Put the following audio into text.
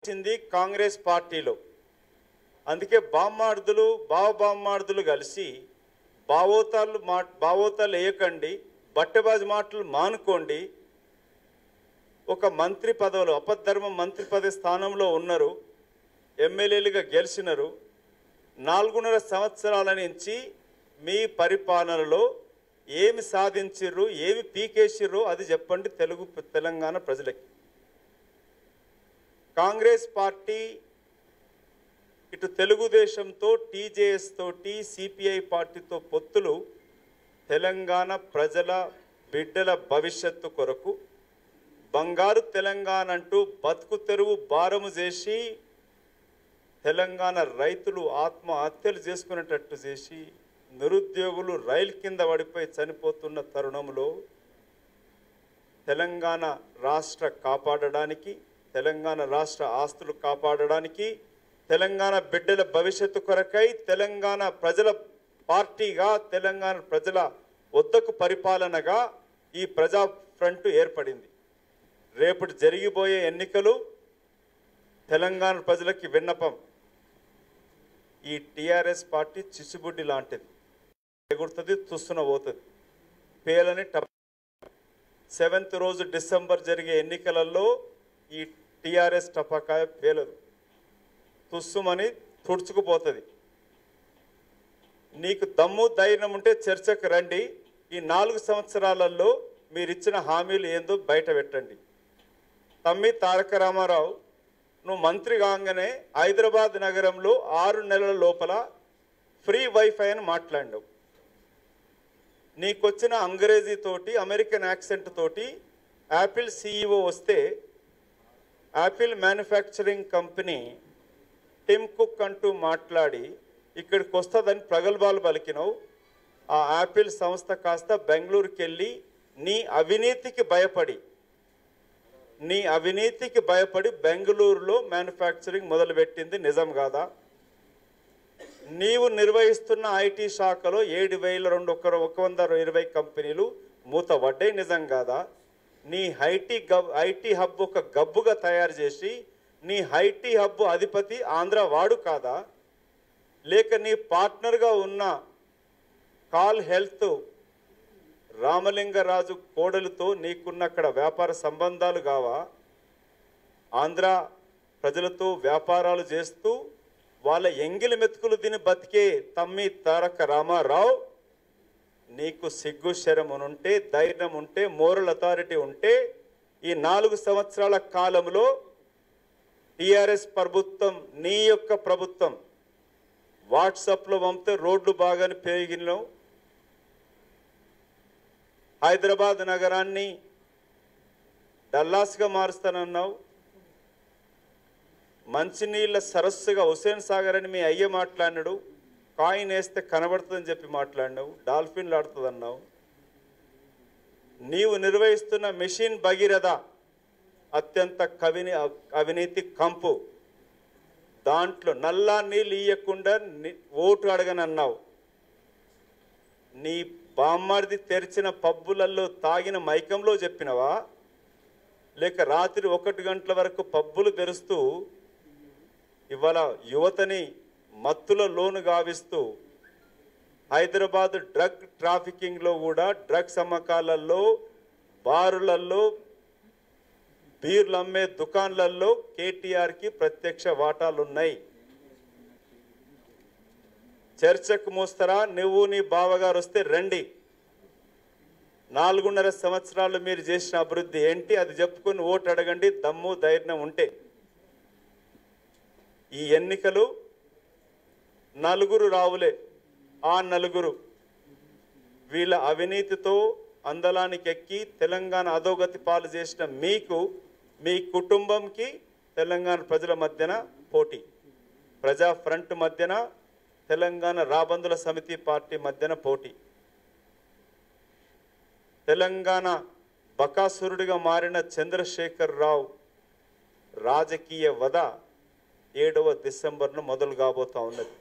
వచ్చింది కాంగ్రెస్ పార్టీలో అందుకే బామ్మార్దులు బావ బామ్మార్దులు కలిసి బావోతాలు మా బావోతాలు వేయకండి బట్టెబాజు మాటలు మానుకోండి ఒక మంత్రి పదవులు అపధర్మ మంత్రి పదవి స్థానంలో ఉన్నారు ఎమ్మెల్యేలుగా గెలిచినారు నాలుగున్నర సంవత్సరాల నుంచి మీ పరిపాలనలో ఏమి సాధించిర్రు ఏమి పీకేసిర్రు అది చెప్పండి తెలుగు తెలంగాణ ప్రజలకి కాంగ్రెస్ పార్టీ ఇటు తెలుగుదేశంతో టీజేఎస్ తోటి సిపిఐ పార్టీతో పొత్తులు తెలంగాణ ప్రజల బిడ్డల భవిష్యత్తు కొరకు బంగారు తెలంగాణ అంటూ బతుకు తెరువు భారము చేసి తెలంగాణ రైతులు ఆత్మహత్యలు చేసుకునేటట్టు చేసి నిరుద్యోగులు రైలు కింద పడిపోయి చనిపోతున్న తరుణంలో తెలంగాణ రాష్ట్ర కాపాడడానికి తెలంగాణ రాష్ట్ర ఆస్తులు కాపాడడానికి తెలంగాణ బిడ్డల భవిష్యత్తు కొరకై తెలంగాణ ప్రజల పార్టీగా తెలంగాణ ప్రజల వద్దకు పరిపాలనగా ఈ ప్రజా ఫ్రంట్ ఏర్పడింది రేపటి జరిగిపోయే ఎన్నికలు తెలంగాణ ప్రజలకి విన్నపం ఈ టిఆర్ఎస్ పార్టీ చిచ్చుబుడ్డి లాంటిది ఎగురుతుంది తుస్సున పోతుంది పేలని టప్ సెవెంత్ రోజు డిసెంబర్ జరిగే ఎన్నికలలో ఈ టిఆర్ఎస్ టపాకాయ పేలదు తుస్సుమని తుడుచుకుపోతుంది నీకు దమ్ము ధైర్యం ఉంటే చర్చకు రండి ఈ నాలుగు సంవత్సరాలలో మీరు ఇచ్చిన హామీలు ఏందో బయట పెట్టండి తమ్మి తారక రామారావు నువ్వు మంత్రి కాగానే హైదరాబాద్ నగరంలో ఆరు నెలల లోపల ఫ్రీ వైఫై అని మాట్లాడినావు నీకొచ్చిన అంగ్రేజీ తోటి అమెరికన్ యాక్సెంట్ తోటి యాపిల్ సీఈఓ వస్తే Apple manufacturing company Tim Cook అంటూ మాట్లాడి ఇక్కడికి వస్తుందని ప్రగల్భాలు పలికినావు ఆ యాపిల్ సంస్థ కాస్త బెంగళూరుకి వెళ్ళి నీ అవినీతికి భయపడి నీ అవినీతికి భయపడి బెంగళూరులో మ్యానుఫ్యాక్చరింగ్ మొదలుపెట్టింది నిజం కాదా నీవు నిర్వహిస్తున్న ఐటీ శాఖలో ఏడు వేల రెండు ఒక ఒక వంద ఇరవై కంపెనీలు మూతపడ్డాయి నిజం కాదా నీ ఐటీ గబ్ ఐటీ హబ్ ఒక గబ్బుగా తయారు చేసి నీ ఐటీ హబ్ అధిపతి ఆంధ్ర వాడు కాదా లేక నీ పార్ట్నర్గా ఉన్న కాల్ హెల్త్ రామలింగరాజు కోడలుతో నీకున్న అక్కడ వ్యాపార సంబంధాలు కావా ఆంధ్ర ప్రజలతో వ్యాపారాలు చేస్తూ వాళ్ళ ఎంగిలి మెతుకులు తిని బతికే తమ్మి తారక రామారావు నీకు సిగ్గు శరం ఉంటే ధైర్యం ఉంటే మోరల్ అథారిటీ ఉంటే ఈ నాలుగు సంవత్సరాల కాలంలో టిఆర్ఎస్ ప్రభుత్వం నీ యొక్క ప్రభుత్వం వాట్సాప్లో పంపితే రోడ్లు బాగానే పెరిగినావు హైదరాబాద్ నగరాన్ని డల్లాస్గా మారుస్తానన్నావు మంచినీళ్ళ సరస్సుగా హుసేన్ సాగర్ అని మీ అయ్య మాట్లాడినాడు కాయిన్ వేస్తే కనబడుతుందని చెప్పి మాట్లాడినావు డాల్ఫిన్లు ఆడుతుందన్నావు నీవు నిర్వహిస్తున్న మిషన్ భగీరథ అత్యంత కవిని అవినీతి కంపు దాంట్లో నల్లా నీళ్ళు ఇయ్యకుండా ని- ఓటు అడగనన్నావు నీ బామ్మర్ది తెరిచిన పబ్బులలో తాగిన మైకంలో చెప్పినవా లేక రాత్రి ఒకటి గంటల వరకు పబ్బులు తెరుస్తూ ఇవాళ యువతని మత్తుల లోను గావిస్తూ హైదరాబాద్ డ్రగ్ ట్రాఫికింగ్లో కూడా డ్రగ్స్ అమ్మకాలలో బారులలో బీర్లు అమ్మే దుకాన్లలో కేటీఆర్కి ప్రత్యక్ష వాటాలు ఉన్నాయి చర్చకు మోస్తారా నువ్వు నీ బావగారు వస్తే రండి నాలుగున్నర సంవత్సరాలు మీరు చేసిన అభివృద్ధి ఏంటి అది చెప్పుకొని ఓటు అడగండి దమ్ము ధైర్యం ఉంటే ఈ ఎన్నికలు నలుగురు రావులే ఆ నలుగురు వీళ్ళ అవినీతితో అందలానికి ఎక్కి తెలంగాణ అధోగతి పాలు చేసిన మీకు మీ కుటుంబంకి తెలంగాణ ప్రజల మధ్యన పోటీ ప్రజా ఫ్రంట్ మధ్యన తెలంగాణ రాబందుల సమితి పార్టీ మధ్యన పోటీ తెలంగాణ బకాసురుడిగా మారిన చంద్రశేఖర్ రావు రాజకీయ వధ ఏడవ డిసెంబర్ను మొదలు కాబోతా ఉన్నది